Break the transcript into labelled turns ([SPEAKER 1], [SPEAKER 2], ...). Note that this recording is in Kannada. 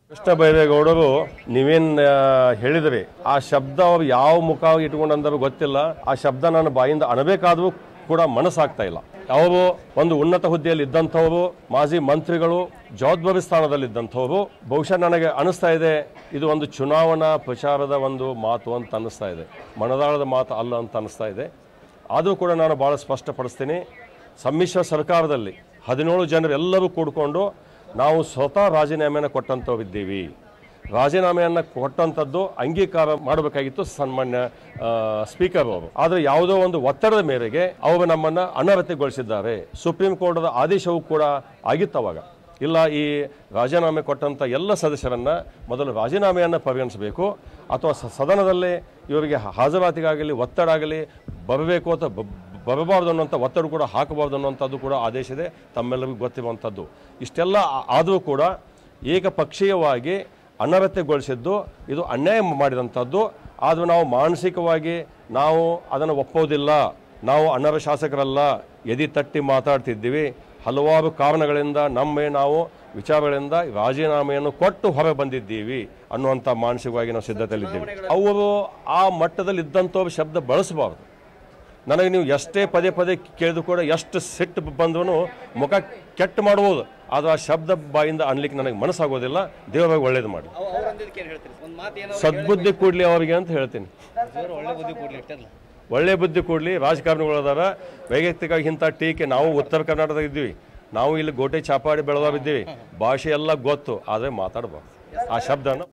[SPEAKER 1] ಕೃಷ್ಣ ಬೈರೇಗೌಡರು ನೀವೇನ್ ಆ, ಹೇಳಿದ್ರಿ ಆ ಶಬ್ದ ಅವ್ರು ಯಾವ ಮುಖ ಇಟ್ಕೊಂಡಂದ್ರೆ ಗೊತ್ತಿಲ್ಲ ಆ ಶಬ್ದ ನನ್ನ ಬಾಯಿಂದ ಅಣಬೇಕಾದ್ರೂ ಕೂಡ ಮನಸ್ಸಾಗ್ತಾ ಇಲ್ಲ ಅವರು ಒಂದು ಉನ್ನತ ಹುದ್ದೆಯಲ್ಲಿ ಇದ್ದಂಥವರು ಮಾಜಿ ಮಂತ್ರಿಗಳು ಜವಾಬ್ದಾರಿ ಸ್ಥಾನದಲ್ಲಿ ಇದ್ದಂಥವರು ಬಹುಶಃ ನನಗೆ ಅನಿಸ್ತಾ ಇದೆ ಇದು ಒಂದು ಚುನಾವಣಾ ಪ್ರಚಾರದ ಒಂದು ಮಾತು ಅಂತ ಅನ್ನಿಸ್ತಾ ಇದೆ ಮನದಾಳದ ಮಾತು ಅಲ್ಲ ಅಂತ ಅನ್ನಿಸ್ತಾ ಇದೆ ಆದರೂ ಕೂಡ ನಾನು ಭಾಳ ಸ್ಪಷ್ಟಪಡಿಸ್ತೀನಿ ಸಮ್ಮಿಶ್ರ ಸರ್ಕಾರದಲ್ಲಿ ಹದಿನೇಳು ಜನರು ಎಲ್ಲರೂ ಕೂಡಿಕೊಂಡು ನಾವು ಸ್ವತಃ ರಾಜೀನಾಮೆಯನ್ನು ಕೊಟ್ಟಂಥವಿದ್ದೀವಿ ರಾಜೀನಾಮೆಯನ್ನು ಕೊಟ್ಟಂಥದ್ದು ಅಂಗೀಕಾರ ಮಾಡಬೇಕಾಗಿತ್ತು ಸನ್ಮಾನ್ಯ ಆ, ಸ್ಪೀಕರ್ ಅವರು ಆದರೆ ಯಾವುದೋ ಒಂದು ಒತ್ತಡದ ಮೇರೆಗೆ ಅವರು ನಮ್ಮನ್ನು ಅನರ್ಹತೆಗೊಳಿಸಿದ್ದಾರೆ ಸುಪ್ರೀಂ ಕೋರ್ಟ್ದ ಆದೇಶವೂ ಕೂಡ ಆಗಿತ್ತು ಅವಾಗ ಇಲ್ಲ ಈ ರಾಜೀನಾಮೆ ಕೊಟ್ಟಂಥ ಎಲ್ಲ ಸದಸ್ಯರನ್ನ ಮೊದಲು ರಾಜೀನಾಮೆಯನ್ನು ಪರಿಗಣಿಸಬೇಕು ಅಥವಾ ಸ- ಸದನದಲ್ಲಿ ಇವರಿಗೆ ಹಾಜರಾತಿಗಾಗಲಿ ಒತ್ತಡ ಆಗಲಿ ಬರಬೇಕು ಅಂತ ಬ- ಬರಬಾರ್ದು ಅನ್ನೋಂಥ ಒತ್ತಡ ಕೂಡ ಹಾಕಬಾರ್ದು ಅನ್ನೋಂಥದ್ದು ಕೂಡ ಆದೇಶ ಇದೆ ತಮ್ಮೆಲ್ಲರಿಗೂ ಗೊತ್ತಿರುವಂಥದ್ದು ಇಷ್ಟೆಲ್ಲ ಆ- ಆದರೂ ಕೂಡ ಏಕಪಕ್ಷೀಯವಾಗಿ ಅನರ್ಹತೆಗೊಳಿಸಿದ್ದು ಇದು ಅನ್ಯಾಯ ಮಾಡಿದಂಥದ್ದು ಆದರೂ ನಾವು ಮಾನಸಿಕವಾಗಿ ನಾವು ಅದನ್ನು ಒಪ್ಪೋದಿಲ್ಲ ನಾವು ಅನರ್ಹ ಶಾಸಕರಲ್ಲ ಎದಿ ತಟ್ಟಿ ಮಾತಾಡ್ತಿದ್ದೀವಿ ಹಲವಾರು ಕಾರಣಗಳಿಂದ ನಮ್ಮ ನಾವು ವಿಚಾರಗಳಿಂದ ರಾಜೀನಾಮೆಯನ್ನು ಕೊಟ್ಟು ಹೊರ ಬಂದಿದ್ದೀವಿ ಅನ್ನುವಂಥ ಮಾನಸಿಕವಾಗಿ ನಾವು ಸಿದ್ಧತೆಯಲ್ಲಿದ್ದೀವಿ ಅವರು ಆ ಮಟ್ಟದಲ್ಲಿ ಇದ್ದಂಥವ್ರು ಶಬ್ದ ಬಳಸಬಾರ್ದು ನನಗೆ ನೀವು ಎಷ್ಟೇ ಪದೇ ಪದೇ ಕೇಳಿದ್ರು ಕೂಡ ಎಷ್ಟು ಸಿಟ್ಟು ಬಂದ್ರೂ ಮುಖ ಕೆಟ್ಟ ಮಾಡ್ಬೋದು ಆದರೆ ಆ ಶಬ್ದ ಬಾಯಿಂದ ಅನ್ಲಿಕ್ಕೆ ನನಗೆ ಮನಸ್ಸಾಗೋದಿಲ್ಲ ದೇವರಾಗಿ ಒಳ್ಳೇದು ಮಾಡಿ
[SPEAKER 2] ಅವ್ ಅವ್ರು ಅಂದಿದ್ದಕ್ಕೆ ಏನು ಹೇಳ್ತೀರಿ ಒಂದು ಮಾತು ಏನೋ
[SPEAKER 1] ಸದ್ಬುದ್ಧಿ ಕೂಡ್ಲಿ ಅವರಿಗೆ ಅಂತ ಹೇಳ್ತೀನಿ
[SPEAKER 2] ಜೋರು ಒಳ್ಳೆ ಬುದ್ಧಿ ಕೊಡ್ಲಿ ಇಷ್ಟಲ್ಲ
[SPEAKER 1] ಒಳ್ಳೆ ಬುದ್ಧಿ ಕೊಡಲಿ ರಾಜಕಾರಣಿಗಳದಾರ ವೈಯಕ್ತಿಕವಾಗಿ ಇಂಥ ಟೀಕೆ ನಾವು ಉತ್ತರ ಕರ್ನಾಟಕದಾಗ ಇದ್ದೀವಿ ನಾವು ಇಲ್ಲಿ ಗೋಟೆ ಚಾಪಾಡಿ ಬೆಳೆದವ್ರು ಇದ್ದೀವಿ ಭಾಷೆ ಎಲ್ಲ ಗೊತ್ತು ಆದರೆ ಮಾತಾಡಬಾರ್ದು ಆ ಶಬ್ದನ